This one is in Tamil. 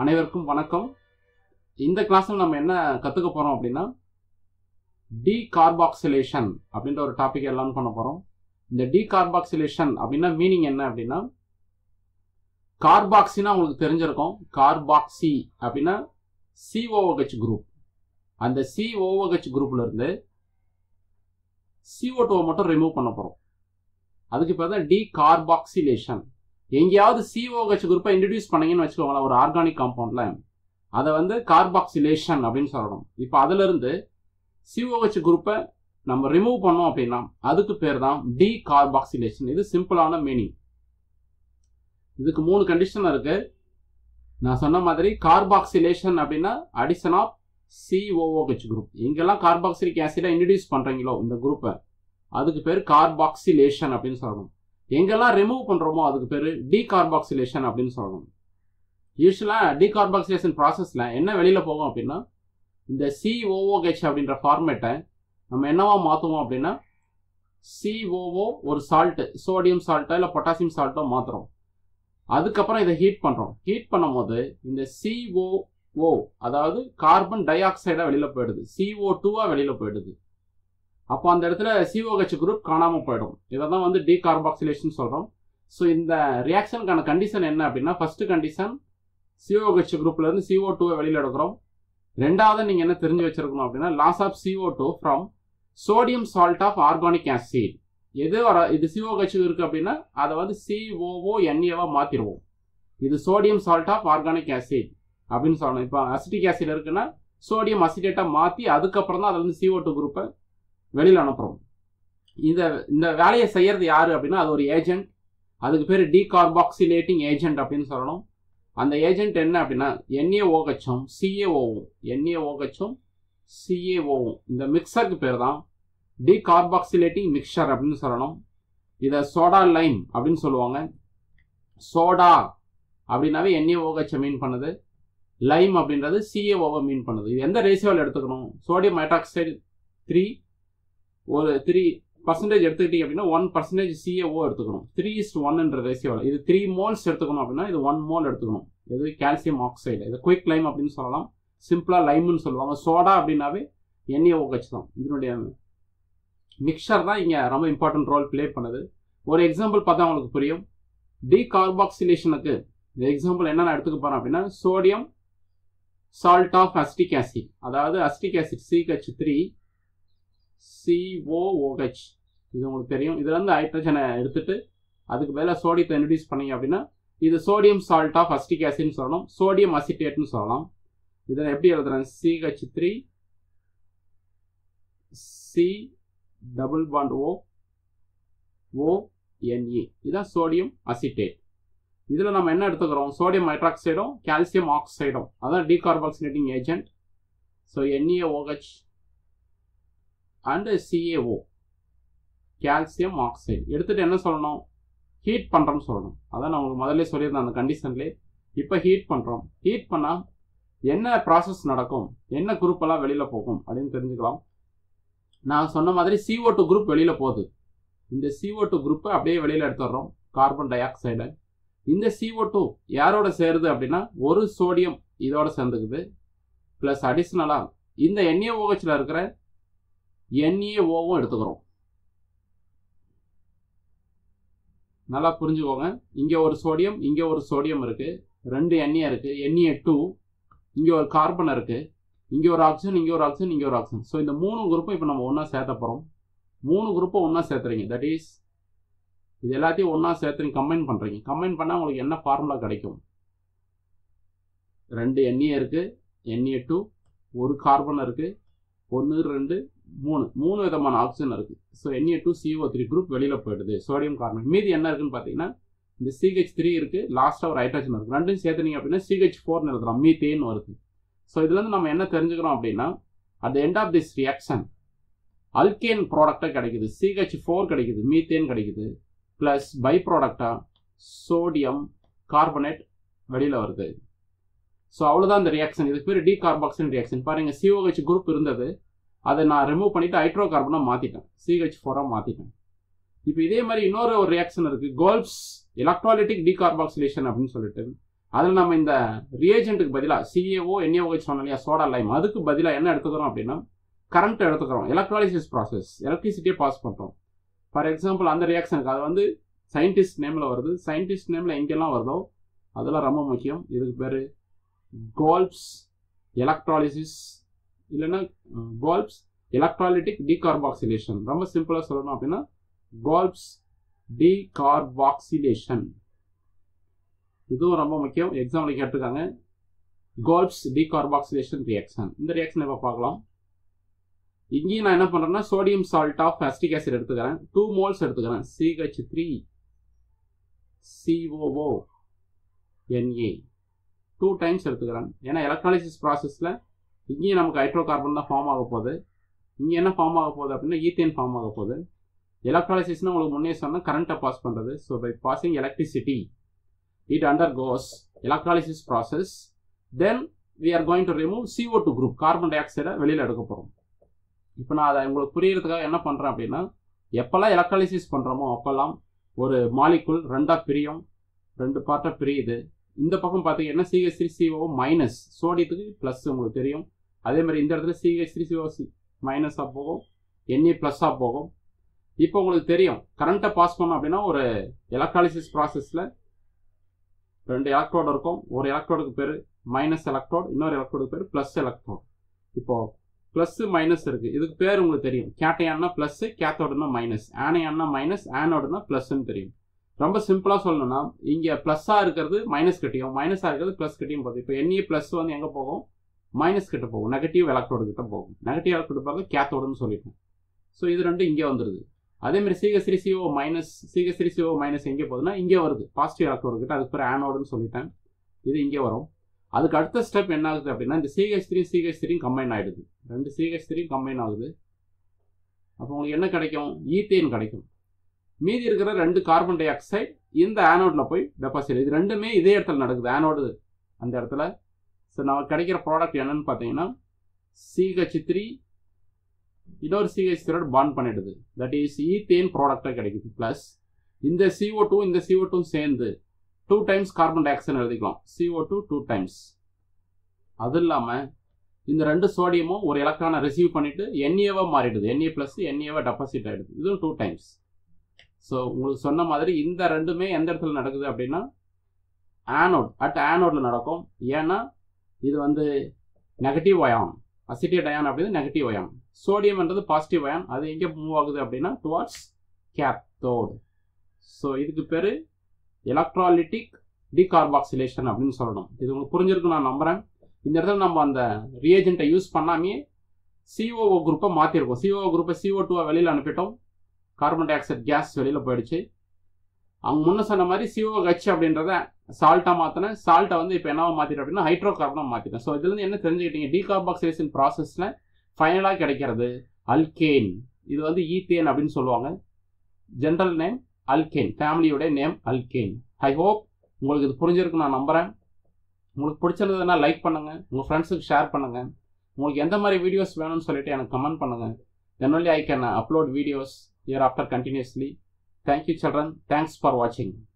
அனைவருக்கும் வணக்கம் இந்த கிளாஸில் நம்ம என்ன கற்றுக்க போகிறோம் அப்படின்னா டீகார்பாக்சிலேஷன் அப்படின்ற ஒரு டாபிக் லேர்ன் பண்ண போகிறோம் இந்த டீகார்பாக்சிலேஷன் அப்படின்னா மீனிங் என்ன அப்படின்னா கார்பாக்சினா உங்களுக்கு தெரிஞ்சிருக்கும் கார்பாக்சி அப்படின்னா சிஓஹெச் குரூப் அந்த சிஓஹெச் குரூப்ல இருந்து CO2 டூவை மட்டும் ரிமூவ் பண்ண போகிறோம் அதுக்கு பேர் தான் டீகார்பாக்சிலேஷன் எங்கேயாவது சிஓஹெச் குரூப்பை இன்ட்ரடியூஸ் பண்ணீங்கன்னு வச்சுக்கோங்களேன் ஒரு ஆர்கானிக் காம்பவுண்ட்ல அதை வந்து கார்பாக்சிலேஷன் அப்படின்னு சொல்லணும் இப்போ அதுல இருந்து சிஓஹெச் குரூப்பை நம்ம ரிமூவ் பண்ணோம் அப்படின்னா அதுக்கு பேர் தான் டீகார்பாக்சிலேஷன் இது சிம்பிளான மீனிங் இதுக்கு மூணு கண்டிஷன் இருக்கு நான் சொன்ன மாதிரி கார்பாக்சிலேஷன் அப்படின்னா அடிஷன் ஆஃப் சிஓஓஹெச் குரூப் எங்கெல்லாம் கார்பாக்சிலிக் ஆசிடை இன்ட்ரடியூஸ் பண்றீங்களோ இந்த குரூப்பை அதுக்கு பேர் கார்பாக்சிலேஷன் அப்படின்னு சொல்லணும் எங்கெல்லாம் ரிமூவ் பண்றோமோ அதுக்கு பேர் டீகார்பாக்சிலேஷன் அப்படின்னு சொல்லணும் யூஸ்வலாக டீகார்பாக்சிலேஷன் ப்ராசஸில் என்ன வெளியில் போகும் அப்படின்னா இந்த சிஓஓஹெச் அப்படின்ற ஃபார்மேட்டை நம்ம என்னவா மாற்றுவோம் அப்படின்னா சிஓஓ ஒரு சால்ட்டு சோடியம் சால்ட்டோ இல்லை பொட்டாசியம் சால்ட்டோ மாற்றுறோம் அதுக்கப்புறம் இதை ஹீட் பண்ணுறோம் ஹீட் பண்ணும்போது இந்த சிஓஓ அதாவது கார்பன் டை ஆக்சைடாக வெளியில் போயிடுது சிஓ டூவாக வெளியில் போயிடுது அப்போ அந்த இடத்துல சிஓஹெச் குரூப் காணாமல் போயிடும் இதை தான் வந்து டீகார்பாக்சிலேஷன் சொல்கிறோம் ஸோ இந்த ரியாக்ஷனுக்கான கண்டிஷன் என்ன அப்படின்னா ஃபர்ஸ்ட் கண்டிஷன் சிஓஹெச் குரூப்ல இருந்து சிஓ டூவை வெளியில் எடுக்கிறோம் ரெண்டாவது நீங்கள் என்ன தெரிஞ்சு வச்சிருக்கணும் அப்படின்னா loss of CO two from sodium salt of organic acid எது வர இது சிஓஹெச் இருக்கு அப்படின்னா அதை வந்து சிஓஓ என்ஏவா மாற்றிடுவோம் இது sodium salt of organic acid அப்படின்னு சொல்லணும் இப்போ அசிட்டிக் ஆசிட் இருக்குன்னா சோடியம் அசிடேட்டாக மாற்றி அதுக்கப்புறம் தான் அதில் வந்து சிஓ டூ குரூப்பை வெளியில் அனுப்புகிறோம் இந்த இந்த வேலையை செய்யறது யாரு அப்படின்னா அது ஒரு ஏஜென்ட் அதுக்கு பேர் டீகார்பாக்சிலேட்டிங் ஏஜென்ட் அப்படின்னு சொல்லணும் அந்த ஏஜென்ட் என்ன அப்படின்னா என்ஏஓஹெச்சும் சிஏஓவும் என்ஏஓஹெச்சும் சிஏஓவும் இந்த மிக்சருக்கு பேர் தான் டீகார்பாக்சிலேட்டிங் மிக்சர் அப்படின்னு சொல்லணும் இதை சோடா லைம் அப்படின்னு சொல்லுவாங்க சோடா அப்படின்னாவே என்ஏஓஹெச்சை மீன் பண்ணுது லைம் அப்படின்றது சிஏஓவை மீன் பண்ணுது இது எந்த ரேஷியோவில் எடுத்துக்கணும் சோடியம் ஹைட்ராக்சைடு த்ரீ ஒரு த்ரீ பர்சன்டேஜ் எடுத்துக்கிட்டீங்க அப்படின்னா ஒன் பர்சன்டேஜ் சிஏஓ எடுத்துக்கணும் த்ரீ இஸ்ட் ஒன்ன்ற ரேஷியோவில் இது த்ரீ மோல்ஸ் எடுத்துக்கணும் அப்படின்னா இது ஒன் மோல் எடுத்துக்கணும் இது கால்சியம் ஆக்சைடு இது குயிக் லைம் அப்படின்னு சொல்லலாம் சிம்பிளாக லைம்னு சொல்லுவாங்க சோடா அப்படின்னாவே என்ஏஓஹெச் தான் இதனுடைய மிக்சர் தான் இங்கே ரொம்ப இம்பார்ட்டன்ட் ரோல் ப்ளே பண்ணுது ஒரு எக்ஸாம்பிள் பார்த்தா உங்களுக்கு புரியும் டீகார்பாக்சிலேஷனுக்கு இந்த எக்ஸாம்பிள் என்ன நான் எடுத்துக்க போகிறேன் அப்படின்னா sodium salt of acetic acid அதாவது acetic acid CH three COOH இது உங்களுக்கு தெரியும் இதுல இருந்து ஹைட்ரஜனை எடுத்துட்டு அதுக்கு மேலே சோடியத்தை இன்ட்ரடியூஸ் பண்ணீங்க அப்படின்னா இது சோடியம் சால்ட் ஆஃப் அஸ்டிக் ஆசிட்னு சொல்லணும் சோடியம் அசிட்டேட்னு சொல்லலாம் இதை எப்படி எழுதுறேன் CH three C double bond O O NA இதுதான் சோடியம் அசிட்டேட் இதில் நம்ம என்ன எடுத்துக்கிறோம் சோடியம் ஹைட்ராக்சைடும் கால்சியம் ஆக்சைடும் அதான் decarboxylating agent so NaOH and CaO calcium oxide எடுத்துட்டு என்ன சொல்லணும் ஹீட் பண்ணுறோம்னு சொல்லணும் அதான் நான் உங்களுக்கு முதல்ல சொல்லியிருந்தேன் அந்த கண்டிஷன்லேயே இப்போ ஹீட் பண்ணுறோம் ஹீட் பண்ணால் என்ன ப்ராசஸ் நடக்கும் என்ன குரூப் எல்லாம் வெளியில் போகும் அப்படின்னு தெரிஞ்சுக்கலாம் நான் சொன்ன மாதிரி CO2 டூ குரூப் வெளியில் போகுது இந்த CO2 டூ குரூப்பை அப்படியே வெளியில் எடுத்துடுறோம் கார்பன் டை ஆக்சைடை இந்த CO2 டூ யாரோட சேருது அப்படின்னா ஒரு சோடியம் இதோட சேர்ந்துக்குது ப்ளஸ் அடிஷ்னலாக இந்த என்ஏஓஹெச்சில் இருக்கிற என்ஏஓவும் எடுத்துக்கிறோம் நல்லா புரிஞ்சுக்கோங்க இங்கே ஒரு சோடியம் இங்கே ஒரு சோடியம் இருக்கு ரெண்டு எண்ணெய் இருக்கு எண்ணெய் டூ இங்கே ஒரு கார்பன் இருக்கு இங்கே ஒரு ஆக்சிஜன் இங்கே ஒரு ஆக்சிஜன் இங்கே ஒரு ஆக்சிஜன் ஸோ இந்த மூணு குரூப்பும் இப்போ நம்ம ஒன்றா சேர்த்த போகிறோம் மூணு குரூப்பும் ஒன்றா சேர்த்துறீங்க தட் இஸ் இது எல்லாத்தையும் ஒன்றா சேர்த்துறீங்க கம்பைன் பண்ணுறீங்க கம்பைன் பண்ணால் உங்களுக்கு என்ன ஃபார்முலா கிடைக்கும் ரெண்டு எண்ணெய் இருக்கு எண்ணெய் டூ ஒரு கார்பன் இருக்கு ஒன்று ரெண்டு மூணு மூணு விதமான ஆக்சிஜன் இருக்கு so NA two CO three group வெளியில் போயிடுது சோடியம் கார்பன் மீதி என்ன இருக்குன்னு பார்த்தீங்கன்னா இந்த சிஹெச் த்ரீ இருக்கு லாஸ்ட்டாக ஒரு ஹைட்ரஜன் இருக்கு ரெண்டும் சேர்த்துனீங்க அப்படின்னா சிஹெச் ஃபோர்னு எழுதுறோம் மீத்தேன் வருது ஸோ இதுலேருந்து நம்ம என்ன தெரிஞ்சுக்கிறோம் அப்படின்னா at end of this reaction alkane ப்ராடக்டாக கிடைக்குது சிஹெச் ஃபோர் கிடைக்குது மீத்தேன் கிடைக்குது ப்ளஸ் பை ப்ராடக்டாக சோடியம் கார்பனேட் வெளியில் வருது ஸோ அவ்வளோதான் இந்த ரியாக்ஷன் இதுக்கு பேர் டீகார்பாக்சின் ரியாக்ஷன் பாருங்க சிஓஹெச் குரூப் இருந்தது அதை நான் ரிமூவ் பண்ணிட்டு ஹைட்ரோ கார்பனாக மாற்றிட்டேன் சிஹெச் ஃபோராக மாற்றிட்டேன் இப்போ இதே மாதிரி இன்னொரு ஒரு ரியாக்ஷன் இருக்கு கோல்ப்ஸ் எலக்ட்ராலிட்டிக் டீகார்பாக்சிலேஷன் அப்படின்னு சொல்லிட்டு அதில் நம்ம இந்த ரியேஜென்ட்டுக்கு பதிலாக சிஏஓ என்ஏஓஹெச் சொன்னோம் இல்லையா சோடா லைம் அதுக்கு பதிலாக என்ன எடுத்துக்கிறோம் அப்படின்னா கரண்ட் எடுத்துக்கிறோம் எலக்ட்ராலிசிஸ் ப்ராசஸ் எலக்ட்ரிசிட்டியே பாஸ் பண்ணுறோம் ஃபார் எக்ஸாம்பிள் அந்த ரியாக்ஷனுக்கு அது வந்து சயின்டிஸ்ட் நேமில் வருது சயின்டிஸ்ட் நேமில் எங்கெல்லாம் வருதோ அதெல்லாம் ரொம்ப முக்கியம் இதுக்கு பேர் கோல்ப்ஸ் எலக்ட்ராலிசிஸ் இல்லைன்னா கோல்ப்ஸ் எலக்ட்ராலிட்டிக் டீகார்பாக்சிலேஷன் ரொம்ப சிம்பிளாக சொல்லணும் அப்படின்னா கோல்ப்ஸ் டீகார்பாக்சிலேஷன் இதுவும் ரொம்ப முக்கியம் எக்ஸாம்பிள் கேட்டிருக்காங்க கோல்ப்ஸ் டீகார்பாக்சிலேஷன் ரியாக்ஷன் இந்த ரியாக்ஷன் இப்போ பார்க்கலாம் இங்கேயும் நான் என்ன பண்ணுறேன்னா sodium salt of acetic acid எடுத்துக்கிறேன் டூ மோல்ஸ் எடுத்துக்கிறேன் CH three COO NA two times எடுத்துக்கிறேன் ஏன்னா எலக்ட்ராலிசிஸ் ப்ராசஸில் இங்கேயும் நமக்கு ஹைட்ரோ கார்பன் தான் ஃபார்ம் ஆக போகுது இங்கே என்ன ஃபார்ம் ஆக போகுது அப்படின்னா ஈத்தேன் ஃபார்ம் ஆக போகுது எலக்ட்ராலிசிஸ்னால் உங்களுக்கு முன்னே சொன்னால் கரண்ட்டை பாஸ் பண்ணுறது so by passing electricity it undergoes electrolysis process then we are going to remove CO2 group carbon டை ஆக்சைடை வெளியில் எடுக்க போகிறோம் இப்போ நான் அதை உங்களுக்கு புரியறதுக்காக என்ன பண்ணுறேன் அப்படின்னா எப்போல்லாம் எலக்ட்ராலிசிஸ் பண்ணுறோமோ அப்போல்லாம் ஒரு மாலிகுல் ரெண்டாக பிரியும் ரெண்டு பார்ட்டாக பிரியுது இந்த பக்கம் பார்த்தீங்கன்னா சிஹெச் த்ரீ சிஓ மைனஸ் சோடியத்துக்கு ப்ளஸ் உங்களுக்கு தெரியும் அதே மாதிரி இந்த இடத்துல சிஹெச் த்ரீ சிஓ சி மைனஸாக போகும் என்ஏ ப்ளஸ்ஸாக போகும் இப்போ உங்களுக்கு தெரியும் கரண்ட்டை பாஸ் பண்ணோம் அப்படின்னா ஒரு எலக்ட்ராலிசிஸ் ப்ராசஸில் ரெண்டு எலக்ட்ரோடு இருக்கும் ஒரு எலக்ட்ரோடுக்கு பேர் மைனஸ் எலக்ட்ரோட் இன்னொரு எலக்ட்ரோடுக்கு பேர் ப்ளஸ் எலக்ட்ரோட் இப்போ ப்ளஸ் மைனஸ் இருக்கு இதுக்கு பேர் உங்களுக்கு தெரியும் கேட்டையான்னா ப்ளஸ் கேத்தோடுனா மைனஸ் ஆனையான்னா மைனஸ் ஆனோடுனா ப்ளஸ்ன்னு தெரியும் ரொம்ப சிம்பிளாக சொல்லணும்னா இங்கே ப்ளஸ்ஸாக இருக்கிறது மைனஸ் கட்டியும் மைனஸாக இருக்கிறது ப்ளஸ் கட்டியும் போகுது இப்போ என்ஏ ப்ளஸ் வந்து எங்கே போகும் மைனஸ் கிட்ட போகும் நெகட்டிவ் எலக்ட்ரோடு கிட்ட போகும் நெகட்டிவ் எலக்ட்ரோடு பார்க்க கேத்தோடுன்னு சொல்லிட்டேன் ஸோ இது ரெண்டும் இங்கே வந்துடுது அதே மாதிரி CH three CO minus CH three CO minus எங்கே போகுதுன்னா இங்கே வருது பாசிட்டிவ் எலக்ட்ரோடு கிட்ட அதுக்கு பேர் ஆனோடுன்னு சொல்லிட்டேன் இது இங்கே வரும் அதுக்கு அடுத்த ஸ்டெப் என்ன ஆகுது அப்படின்னா இந்த CH three CH three combine ஆகிடுது ரெண்டு சிஹெச் த்ரீ கம்பைன் ஆகுது அப்போ உங்களுக்கு என்ன கிடைக்கும் ஈத்தேன் கிடைக்கும் மீதி இருக்கிற ரெண்டு கார்பன் டை ஆக்சைடு இந்த ஆனோடில் போய் டெபாசிட் இது ரெண்டுமே இதே இடத்துல நடக்குது ஆனோடு அந்த இடத்துல ஸோ நமக்கு கிடைக்கிற ப்ராடக்ட் என்னன்னு பார்த்தீங்கன்னா சிஹெச் த்ரீ இன்னொரு சிஹெச் த்ரீயோட பாண்ட் பண்ணிடுது தட் இஸ் ஈத்தேன் ப்ராடக்டாக கிடைக்குது ப்ளஸ் இந்த CO2 டூ இந்த CO2 டூ சேர்ந்து two times carbon dioxide எழுதிக்கலாம் CO2 டூ டூ டைம்ஸ் அது இல்லாமல் இந்த ரெண்டு சோடியமும் ஒரு எலக்ட்ரானை ரிசீவ் பண்ணிட்டு என்ஏவாக மாறிடுது என்ஏ ப்ளஸ் என்ஏவாக டெபாசிட் ஆகிடுது இதுவும் டூ டைம்ஸ் ஸோ உங்களுக்கு சொன்ன மாதிரி இந்த ரெண்டுமே எந்த இடத்துல நடக்குது அப்படின்னா ஆனோட் அட் ஆனோடில் நடக்கும் ஏன்னா இது வந்து நெகட்டிவ் அயான் அசிட்டேட் அயான் அப்படிது நெகட்டிவ் அயான் சோடியம்ன்றது பாசிட்டிவ் அயான் அது எங்கே மூவ் ஆகுது அப்படின்னா டுவார்ட்ஸ் கேத்தோடு ஸோ இதுக்கு பேர் எலக்ட்ராலிட்டிக் டீகார்பாக்சிலேஷன் அப்படின்னு சொல்லணும் இது உங்களுக்கு புரிஞ்சிருக்கு நான் நம்புகிறேன் இந்த இடத்துல நம்ம அந்த ரியேஜென்ட்டை யூஸ் பண்ணாமே சிஓஓ குரூப்பை மாற்றிருக்கோம் சிஓஓ குரூப்பை சிஓ டூவை வெளியில் அனுப்பிட்டோம் கார்பன் டை ஆக்சைடு கேஸ் வெளியில் போயிடுச்சு அவங்க முன்ன சொன்ன மாதிரி சிஓ ஹெச் அப்படின்றத சால்ட்டாக மாற்றினேன் சால்ட்டை வந்து இப்போ என்னவா மாற்றிட்டேன் அப்படின்னா ஹைட்ரோ கார்பனாக மாற்றிட்டேன் ஸோ இதுலேருந்து என்ன தெரிஞ்சுக்கிட்டீங்க டீகார்பாக்சிலேஷன் ப்ராசஸில் ஃபைனலாக கிடைக்கிறது அல்கேன் இது வந்து ஈத்தேன் அப்படின்னு சொல்லுவாங்க ஜென்ரல் நேம் அல்கேன் ஃபேமிலியோட நேம் அல்கேன் ஐ ஹோப் உங்களுக்கு இது புரிஞ்சிருக்கு நான் நம்புகிறேன் உங்களுக்கு பிடிச்சிருந்ததுன்னா லைக் பண்ணுங்கள் உங்கள் ஃப்ரெண்ட்ஸுக்கு ஷேர் பண்ணுங்கள் உங்களுக்கு எந்த மாதிரி வீடியோஸ் வேணும்னு சொல்லிட்டு எனக்கு கமெண்ட் பண்ணுங்கள் then only I can upload videos year after continuously thank you children thanks for வாட்சிங்